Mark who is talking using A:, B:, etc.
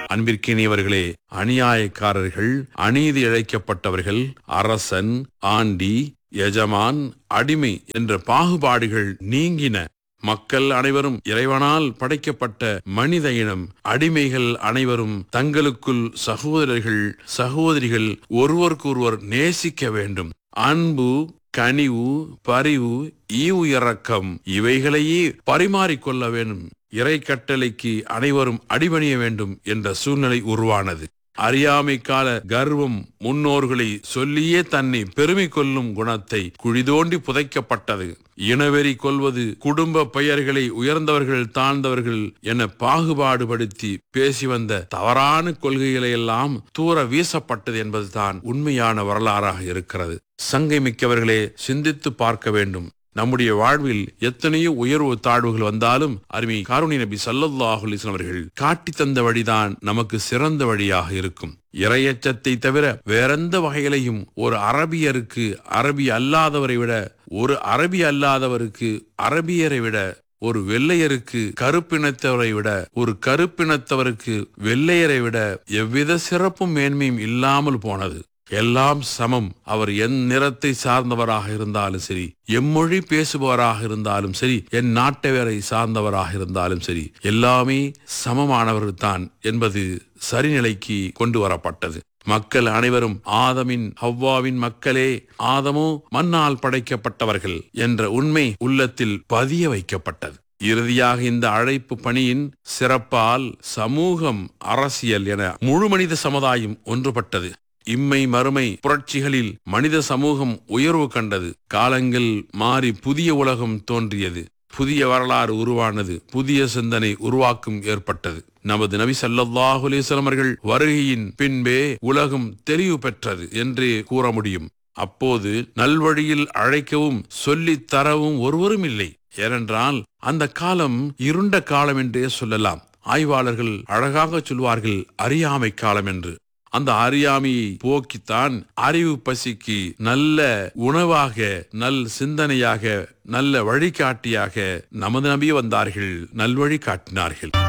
A: அன்பிற்கினியவர்களே அநியாயக்காரர்கள் அநீதி இழைக்கப்பட்டவர்கள் அரசன் ஆண்டி எஜமான் அடிமை என்ற பாகுபாடுகள் நீங்கின மக்கள் அனைவரும் இறைவனால் படைக்கப்பட்ட மனித இனம் அடிமைகள் அனைவரும் தங்களுக்குள் சகோதரர்கள் சகோதரிகள் ஒருவருக்கொருவர் நேசிக்க வேண்டும் அன்பு கனிவு பரிவு ஈவு இரக்கம் இவைகளையே பரிமாறிக்கொள்ள வேண்டும் இறை கட்டளைக்கு அனைவரும் அடிபணிய வேண்டும் என்ற சூழ்நிலை உருவானது அறியாமை கால கர்வம் முன்னோர்களை சொல்லியே தன்னை பெருமை கொள்ளும் குணத்தை குழிதோண்டி புதைக்கப்பட்டது இனவெறி கொள்வது குடும்ப பெயர்களை உயர்ந்தவர்கள் தாழ்ந்தவர்கள் என பாகுபாடுபடுத்தி பேசி வந்த தவறான கொள்கைகளை எல்லாம் தூர வீசப்பட்டது என்பதுதான் உண்மையான வரலாறாக இருக்கிறது சங்கை மிக்கவர்களே சிந்தித்து பார்க்க வேண்டும் நம்முடைய வாழ்வில் எத்தனையோ உயர்வு தாழ்வுகள் வந்தாலும் அருமை காருணி நபி சல்லல்லாஹு அலிஸ்லாம் அவர்கள் காட்டி தந்த வழிதான் நமக்கு சிறந்த வழியாக இருக்கும் இரையச்சத்தை தவிர வேறெந்த வகையிலையும் ஒரு அரபியருக்கு அரபி அல்லாதவரை விட ஒரு அரபி அல்லாதவருக்கு அரபியரை விட ஒரு வெள்ளையருக்கு கருப்பினத்தவரை விட ஒரு கருப்பினத்தவருக்கு வெள்ளையரை விட எவ்வித சிறப்பும் மேன்மையும் இல்லாமல் போனது எல்லாம் சமம் அவர் என் நிறத்தை சார்ந்தவராக இருந்தாலும் சரி எம்மொழி பேசுபவராக இருந்தாலும் சரி என் நாட்டவரை சார்ந்தவராக இருந்தாலும் சரி எல்லாமே சமமானவர்கள் தான் என்பது சரிநிலைக்கு கொண்டு வரப்பட்டது மக்கள் அனைவரும் ஆதமின் ஹவ்வாவின் மக்களே ஆதமோ மண்ணால் படைக்கப்பட்டவர்கள் என்ற உண்மை உள்ளத்தில் பதிய வைக்கப்பட்டது இறுதியாக இந்த அழைப்பு பணியின் சிறப்பால் சமூகம் அரசியல் என முழு மனித சமுதாயம் ஒன்றுபட்டது இம்மை மறுமை புரட்சிகளில் மனித சமூகம் உயர்வு கண்டது காலங்கள் மாறி புதிய உலகம் தோன்றியது புதிய வரலாறு உருவானது புதிய சிந்தனை உருவாக்கும் ஏற்பட்டது நமது நபி ஸல்லல்லாஹு அலைஹி வஸல்லம் அவர்கள் வருகையின் பின்பே உலகம் தெளிவு பெற்றது என்றே கூற முடியும் அப்போது நல்வழியில் அழைக்கவும் சொல்லித் தரவும் ஒருவரும் இல்லை ஏனென்றால் அந்த காலம் இருண்ட காலம் என்றே சொல்லலாம் ஆய்வாளர்கள் அழகாக சொல்வார்கள் அறியாமை காலம் என்று அந்த அறியாமையை போக்கித்தான் அறிவு பசிக்கு நல்ல உணவாக நல் சிந்தனையாக நல்ல வழிகாட்டியாக நமது நபி வந்தார்கள் நல்வழி காட்டினார்கள்